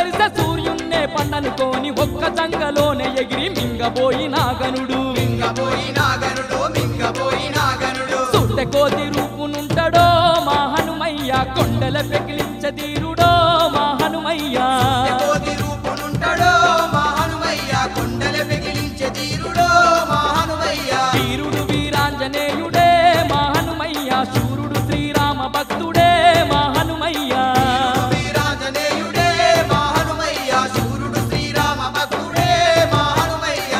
మెరిసే సూర్యున్నే పండనుకోని ఒక్క తంగలోనే ఎగిరి మింగబోయి నాగనుడు మింగబోయి నాగనుడు మింగబోయి నాగనుడు సుట్టె కోతి రూపునుంటడో మా హనుమయ్య కొండల పెకిలించ తీరుడో మా హనుమయ్య కోతి రూపునుంటాడో మా హనుమయ్య కొండల పెగిలించే తీరుడో మా హనుమయ్య వీరుడు వీరాంజనేయుడే మా హనుమయ్య శూరుడు శ్రీరామ భక్తుడే మా హనుమయ్య వీరాంజనేయుడే మా హనుమయ్య శూరుడు శ్రీరామ భక్తుడే మా హనుమయ్య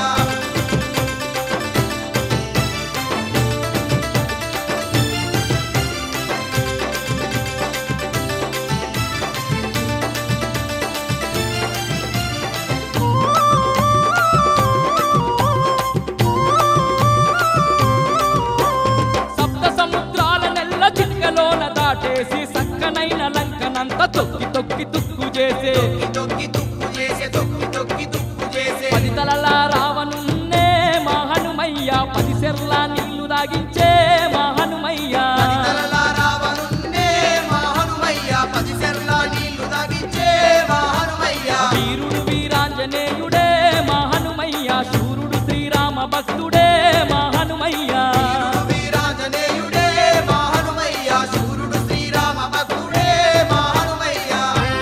సప్త సముద్రాల నెల్ల చిక్కలోన దాటేసి సక్కనైన లంకనంత తొక్కి తొక్కి తుక్కు చేసే తొక్కి తుక్కు చేసే తొక్కి తొక్కి తుక్కు చేసే పది తలల రావణున్నే మా హనుమయ్య పది సెర్ల నీళ్లు దాగించే మా హనుమయ్య తలల రావణున్నే మా హనుమయ్య పది సెర్ల నీళ్లు తాగించే మా హనుమయ్య వీరుడు వీరాంజనేయుడే మా హనుమయ్య శూరుడు శ్రీరామ భక్తుడే మా హనుమయ్య వీరాంజనేయుడే మా హనుమయ్య శూరుడు శ్రీరామ భక్తుడే మా హనుమయ్య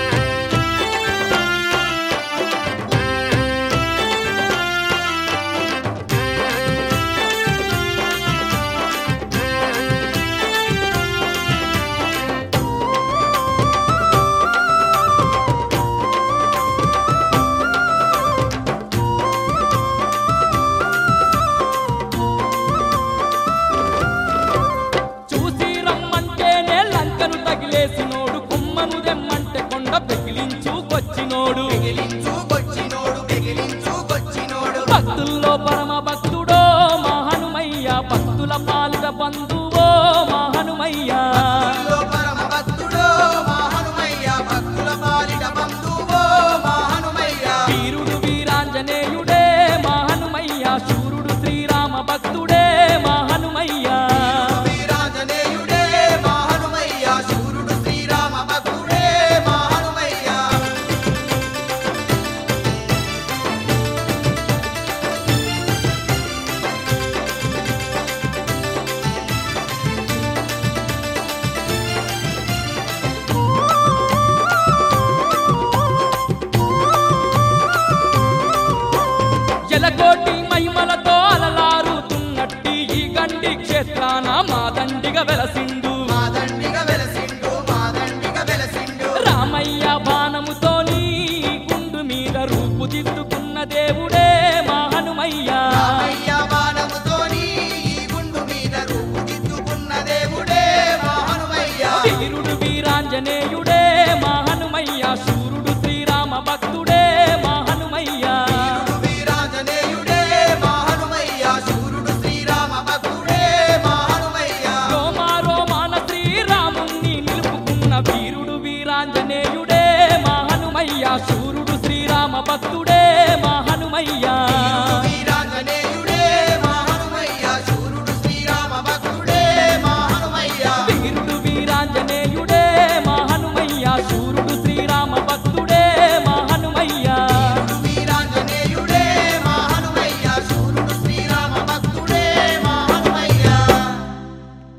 చూసి రమ్మంటేనే లంకను తగిలేసినోడు కొమ్మను దెమ్మంటే కొండ పెకిలించుకొచ్చినోడు పెగిలించుకొచ్చినోడు పెగిలించుకొచ్చినోడు భక్తుల్లో పరమ భక్తుడో మా హనుమయ్య భక్తుల పాలిట బంధువో మా హనుమయ్య భక్తుల్లో పరమ భక్తుడో మా హనుమయ్య భక్తుల పాలిట బంధువో మా హనుమయ్య వీరుడు వీరాంజనేయుడే మా హనుమయ్య శూరుడు శ్రీరామ భక్తుడే మా హనుమయ్య వీరాంజనేయుడే మా హనుమయ్య శూరుడు శ్రీరామ భక్తుడే మా హనుమయ్య ఎలకోటి మహిమలతో అలలారుతున్నట్టి ఈ గండి క్షేత్రాన మా దండిగా వెలసిండు